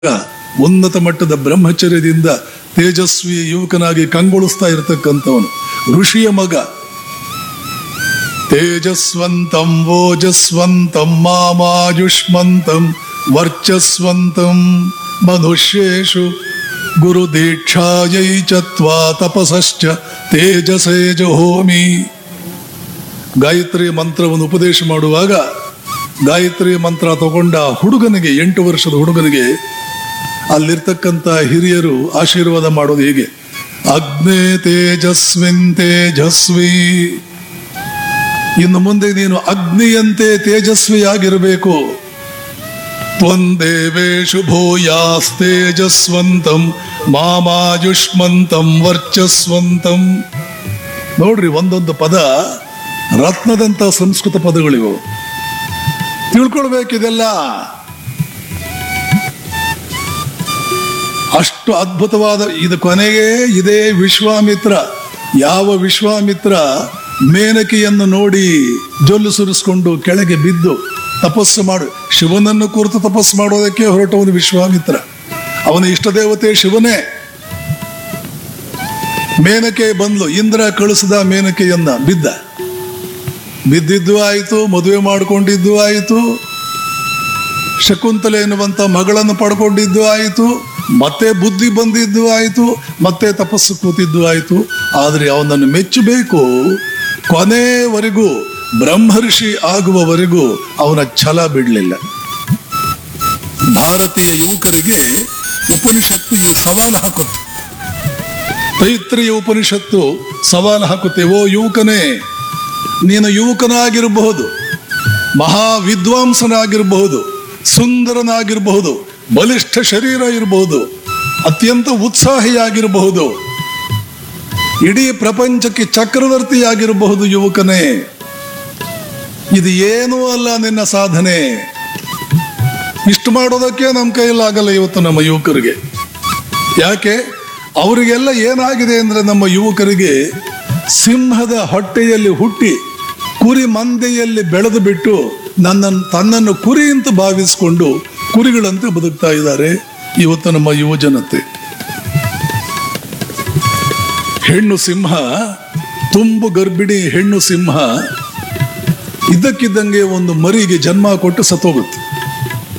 ಉನ್ನತ ಮಟ್ಟದ ಬ್ರಹ್ಮಚರ್ಯದಿಂದ ತೇಜಸ್ವಿ ಯುವಕನಾಗಿ ಕಂಗೊಳಿಸ್ತಾ ಇರತಕ್ಕಂಥವನು ಋಷಿಯ ಮಗ ತೇಜಸ್ವಂತಂ ಓಜಸ್ವಂತಂ ಮಾಮಾಯುಷ್ಮಂತಂ ವರ್ಚಸ್ವಂತಂ ಮನುಷ್ಯೇಷು ಗುರು ದೀಕ್ಷಾಯೈ ಚತ್ವಾ ತಪಸಶ್ಚ ತೇಜಸೇ ಜಹೋಮಿ ಗಾಯತ್ರಿ ಮಂತ್ರವನ್ನು ಉಪದೇಶ ಮಾಡುವಾಗ ಗಾಯತ್ರಿ ಮಂತ್ರ ತಗೊಂಡ ಹುಡುಗನಿಗೆ ಎಂಟು ವರ್ಷದ ಹುಡುಗನಿಗೆ ಅಲ್ಲಿರ್ತಕ್ಕಂಥ ಹಿರಿಯರು ಆಶೀರ್ವಾದ ಮಾಡೋದು ಹೇಗೆ ಅಗ್ನೇ ತೇಜಸ್ವಿನ್ ತೇಜಸ್ವಿ ಇನ್ನು ಮುಂದೆ ನೀನು ಅಗ್ನಿಯಂತೆ ತೇಜಸ್ವಿಯಾಗಿರಬೇಕು ತ್ವಂದೇವೇಶು ಭೂಯಾಸ್ತೇಜಸ್ವಂತಂ ಮಾಮಾಯುಷ್ಮಂತಂ ವರ್ಚಸ್ವಂತಂ ನೋಡ್ರಿ ಒಂದೊಂದು ಪದ ರತ್ನದಂತ ಸಂಸ್ಕೃತ ಪದಗಳಿವು ತಿಳ್ಕೊಳ್ಬೇಕಿದೆಲ್ಲ ಅಷ್ಟು ಅದ್ಭುತವಾದ ಇದು ಕೊನೆಗೆ ಇದೇ ವಿಶ್ವಾಮಿತ್ರ ಯಾವ ವಿಶ್ವಾಮಿತ್ರ ಮೇನಕೆಯನ್ನು ನೋಡಿ ಜೊಲ್ಲು ಸುರಿಸ್ಕೊಂಡು ಕೆಳಗೆ ಬಿದ್ದು ತಪಸ್ಸು ಮಾಡು ಶಿವನನ್ನು ಕುರಿತು ತಪಸ್ಸು ಮಾಡೋದಕ್ಕೆ ಹೊರಟವನು ವಿಶ್ವಾಮಿತ್ರ ಅವನ ಇಷ್ಟ ದೇವತೆ ಶಿವನೇ ಮೇನಕೆ ಬಂದ್ಲು ಇಂದ್ರ ಕಳಿಸಿದ ಮೇನಕೆಯನ್ನ ಬಿದ್ದ ಬಿದ್ದಿದ್ದು ಆಯಿತು ಮದುವೆ ಮಾಡಿಕೊಂಡಿದ್ದು ಆಯಿತು ಶಕುಂತಲೆ ಎನ್ನುವಂತ ಮಗಳನ್ನು ಪಡ್ಕೊಂಡಿದ್ದು ಆಯಿತು ಮತ್ತೆ ಬುದ್ಧಿ ಬಂದಿದ್ದು ಆಯಿತು ಮತ್ತೆ ತಪಸ್ಸು ಕೂತಿದ್ದು ಆಯಿತು ಆದರೆ ಅವನನ್ನು ಮೆಚ್ಚಬೇಕು ಕೊನೆವರೆಗೂ ಬ್ರಹ್ಮರ್ಷಿ ಆಗುವವರೆಗೂ ಅವನ ಛಲ ಬಿಡಲಿಲ್ಲ ಭಾರತೀಯ ಯುವಕರಿಗೆ ಉಪನಿಷತ್ತು ಈ ಸವಾಲು ಹಾಕುತ್ತೆ ತೈತ್ರಿಯ ಉಪನಿಷತ್ತು ಸವಾಲು ಹಾಕುತ್ತೆ ಓ ಯುವಕನೇ ನೀನು ಯುವಕನಾಗಿರಬಹುದು ಮಹಾ ವಿದ್ವಾಂಸನಾಗಿರಬಹುದು ಸುಂದರನಾಗಿರಬಹುದು ಬಲಿಷ್ಠ ಶರೀರ ಇರಬಹುದು ಅತ್ಯಂತ ಉತ್ಸಾಹಿಯಾಗಿರಬಹುದು ಇಡೀ ಪ್ರಪಂಚಕ್ಕೆ ಚಕ್ರವರ್ತಿಯಾಗಿರಬಹುದು ಯುವಕನೇ ಇದು ಏನೂ ಅಲ್ಲ ನಿನ್ನ ಸಾಧನೆ ಇಷ್ಟು ಮಾಡೋದಕ್ಕೆ ನಮ್ಮ ಕೈಯಲ್ಲಾಗಲ್ಲ ಇವತ್ತು ನಮ್ಮ ಯುವಕರಿಗೆ ಯಾಕೆ ಅವರಿಗೆಲ್ಲ ಏನಾಗಿದೆ ಅಂದ್ರೆ ನಮ್ಮ ಯುವಕರಿಗೆ ಸಿಂಹದ ಹೊಟ್ಟೆಯಲ್ಲಿ ಹುಟ್ಟಿ ಕುರಿ ಮಂದೆಯಲ್ಲಿ ಬೆಳೆದು ಬಿಟ್ಟು ನನ್ನನ್ನು ತನ್ನನ್ನು ಕುರಿ ಅಂತ ಭಾವಿಸಿಕೊಂಡು ಕುರಿಗಳಂತೆ ಬದುಕ್ತಾ ಇದ್ದಾರೆ ಇವತ್ತು ನಮ್ಮ ಯುವ ಜನತೆ ಹೆಣ್ಣು ಸಿಂಹ ತುಂಬು ಗರ್ಭಿಣಿ ಹೆಣ್ಣು ಸಿಂಹ ಇದ್ದಕ್ಕಿದ್ದಂಗೆ ಒಂದು ಮರಿಗೆ ಜನ್ಮ ಕೊಟ್ಟು ಸತ್ತೋಗುತ್ತೆ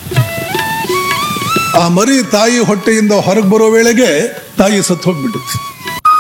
ಆ ಮರಿ ತಾಯಿ ಹೊಟ್ಟೆಯಿಂದ ಹೊರಗೆ ಬರೋ ವೇಳೆಗೆ ತಾಯಿ ಸತ್ತು ಹೋಗ್ಬಿಡುತ್ತೆ